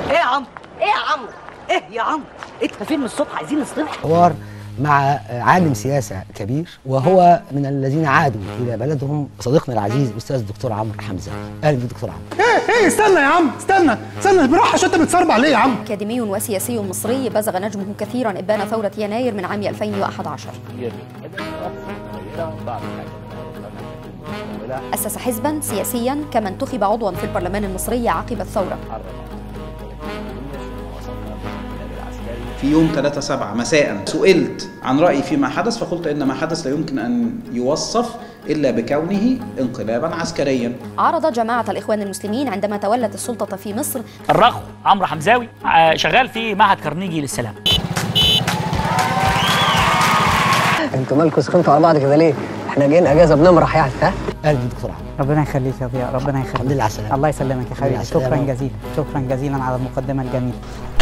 ايه يا عمرو ايه يا عمرو ايه يا عمرو انت فين من الصبح عايزين نصطلح حوار مع عالم سياسة كبير وهو من الذين عادوا إلى بلدهم صديقنا العزيز أستاذ الدكتور عمرو حمزة أهلا بك دكتور عمرو ايه ايه استنى يا عم استنى استنى براحه عشان انت بتصربع ليه يا عم أكاديمي وسياسي مصري بزغ نجمه كثيرا إبان ثورة يناير من عام 2011 أسس حزبا سياسيا كما انتخب عضوا في البرلمان المصري عقب الثورة في يوم 3 7 مساء سئلت عن رأيي فيما حدث فقلت إن ما حدث لا يمكن أن يوصف إلا بكونه انقلابا عسكريا عارض جماعة الإخوان المسلمين عندما تولت السلطة في مصر الرخو عمرو حمزاوي آه، شغال في معهد كارنيجي للسلام انتوا مالكوا سخنتوا على بعض كده ليه؟ احنا جايين اجازه بنمرح يعني ها؟ أهلا بك دكتور عمرو ربنا يخليك يا ضياء ربنا يخليك الحمد لله على السلامة الله يسلمك يا لله على حبيبي السلامة. شكرا جزيلا شكرا جزيلا على المقدمه الجميله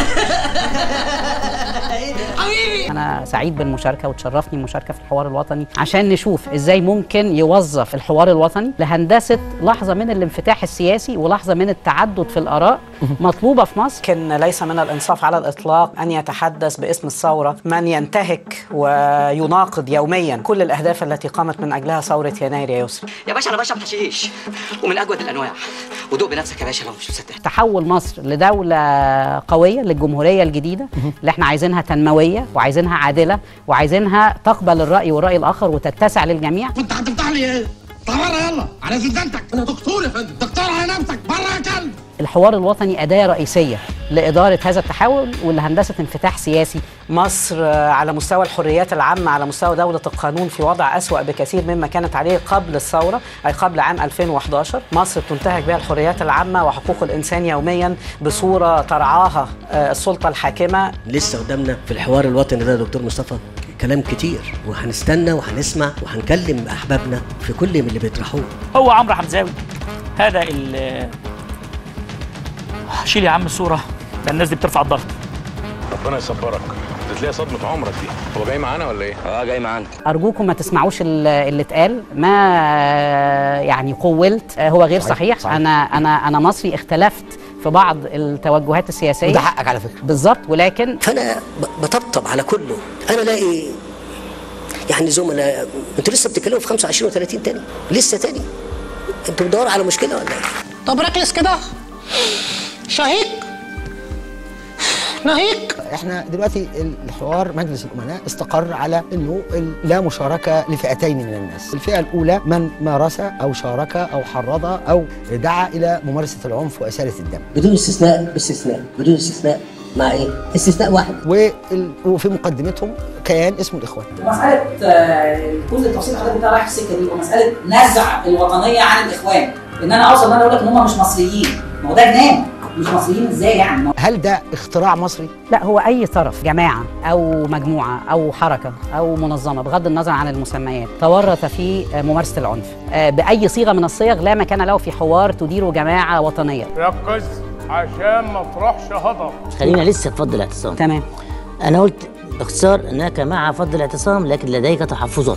انا سعيد بالمشاركه وتشرفني المشاركه في الحوار الوطني عشان نشوف ازاي ممكن يوظف الحوار الوطني لهندسه لحظه من الانفتاح السياسي ولحظه من التعدد في الاراء مطلوبه في مصر لكن ليس من الانصاف على الاطلاق ان يتحدث باسم الثوره من ينتهك ويناقض يوميا كل الاهداف التي قامت من اجلها ثوره يناير يا يسري يا باشا انا بشرب حشيش ومن اجود الانواع ودوق بنفسك يا باشا لو مش مصدق تحول مصر لدولة قوية للجمهورية الجديدة اللي احنا عايزينها تنموية وعايزينها عادلة وعايزينها تقبل الرأي والرأي الآخر وتتسع للجميع انت هتفتح لي ايه؟ تعال بره يلا على زنزانتك انا دكتور يا فندم دكتور على نفسك بره يا كلب الحوار الوطني أداة رئيسية لإدارة هذا التحول ولهندسة انفتاح سياسي مصر آه، على مستوى الحريات العامة على مستوى دولة القانون في وضع أسوأ بكثير مما كانت عليه قبل الثورة أي قبل عام 2011 مصر بتنتهك بها الحريات العامة وحقوق الإنسان يوميا بصورة ترعاها آه، السلطة الحاكمة لسه قدامنا في الحوار الوطني ده يا دكتور مصطفى كلام كتير وهنستنى وهنسمع وهنكلم احبابنا في كل من اللي بيطرحوه هو عمرو حمزاوي هذا ال شيل يا عم الصوره ده الناس دي بترفع الضغط ربنا يصبرك دي تلاقي صدمة عمرك دي هو جاي معانا ولا ايه؟ اه جاي معانا أرجوكم ما تسمعوش ال- اللي اتقال ما يعني قولت هو غير صحيح، صحيح, صحيح. أنا أنا أنا مصري اختلفت في بعض التوجهات السياسية وده حقك على فكرة بالظبط ولكن فانا ب- بطبطب على كله انا الاقي يعني زملاء انتوا لسه بتتكلموا في 25 و30 تاني لسه تاني انتوا بتدوروا على مشكله ولا ايه؟ طب ركز كده شهيق ناهيك احنا دلوقتي الحوار مجلس الامناء استقر على انه ال- لا مشاركه لفئتين من الناس، الفئه الاولى من مارس او شارك او حرض او دعا الى ممارسه العنف واساله الدم، بدون استثناء باستثناء بدون استثناء مع ايه؟ استثناء واحد وال- وفي مقدمتهم كيان اسمه الاخوان. مسألة آه، كل التفصيل حضرتك بتاع رايح في السكة دي ومسألة نزع الوطنية عن الإخوان إن أنا أوصل إن أنا أقول لك إن هم مش مصريين ما هو ده جنان مش مصريين إزاي يعني هل ده اختراع مصري؟ لا هو اي طرف جماعه او مجموعه او حركه او منظمه بغض النظر عن المسميات تورط في ممارسه العنف آه، باي صيغه من الصيغ لا مكان له في حوار تديره جماعه وطنيه ركز عشان ما تروحش هضم خلينا لسه في الاعتصام تمام انا قلت باختصار انك مع فضل الاعتصام لكن لديك تحفظات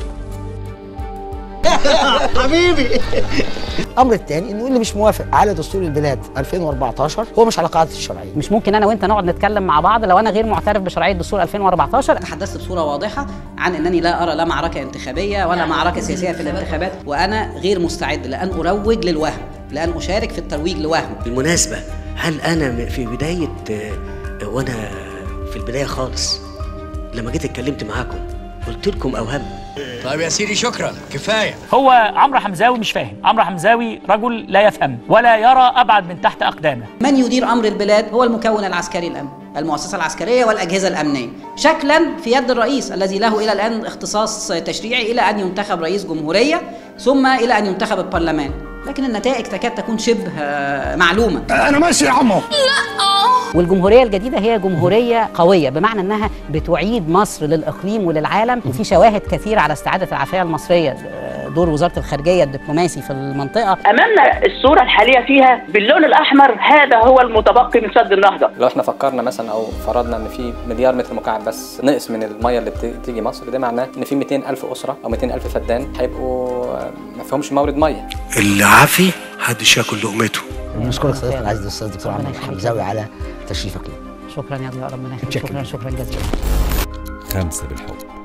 الامر الثاني انه اللي مش موافق على دستور البلاد 2014 هو مش على قاعده الشرعيه. مش ممكن انا وانت نقعد نتكلم مع بعض لو انا غير معترف بشرعيه دستور 2014 تحدثت بصورة واضحة عن أنني لا أرى لا معركة انتخابية ولا معركة سياسية في الانتخابات وأنا غير مستعد لأن أروج للوهم لأن أشارك في الترويج لوهم بالمناسبه هل انا م- في بدايه آه، وانا في البدايه خالص لما جيت اتكلمت معاكم قلت لكم اوهام طيب يا سيدي شكرا كفايه هو عمرو حمزاوي مش فاهم عمرو حمزاوي رجل لا يفهم ولا يرى ابعد من تحت اقدامه من يدير امر البلاد هو المكون العسكري الامن المؤسسه العسكريه والاجهزه الامنيه شكلا في يد الرئيس الذي له الى الان اختصاص تشريعي الى ان ينتخب رئيس جمهوريه ثم الى ان ينتخب البرلمان لكن النتائج تكاد تكون شبه آه، معلومه انا ماشي يا عمو والجمهوريه الجديده هي جمهوريه قويه بمعنى انها بتعيد مصر للاقليم وللعالم وفي شواهد كثيره على استعاده العافيه المصريه دور وزاره الخارجيه الدبلوماسي في المنطقه امامنا الصوره الحاليه فيها باللون الاحمر هذا هو المتبقي من سد النهضه لو احنا فكرنا مثلا او فرضنا ان في مليار متر مكعب بس نقص من الميه اللي بتيجي مصر ده معناه ان في 200 الف اسره او 200 الف فدان هيبقوا ما فيهمش مورد ميه اللي عافي محدش ياكل لقمته بنشكرك صديقنا العزيز الاستاذ دكتور عمرو حمزاوي على تشريفك لنا شكرا يا ضياء ربنا يخليك شكرا شكرا جزيلا خمسة بالحب